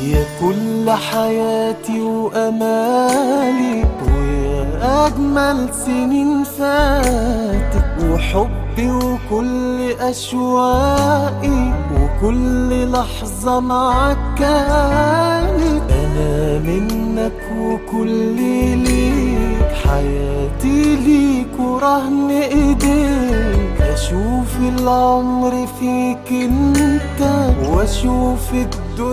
يا كل حياتي وأمالي ويا أجمل سنين فاتت وحبي وكل أشواقي وكل لحظة معاك كانت أنا منك وكل ليك حياتي ليك ورهن إيديك أشوف العمر فيك أنت وأشوف الدنيا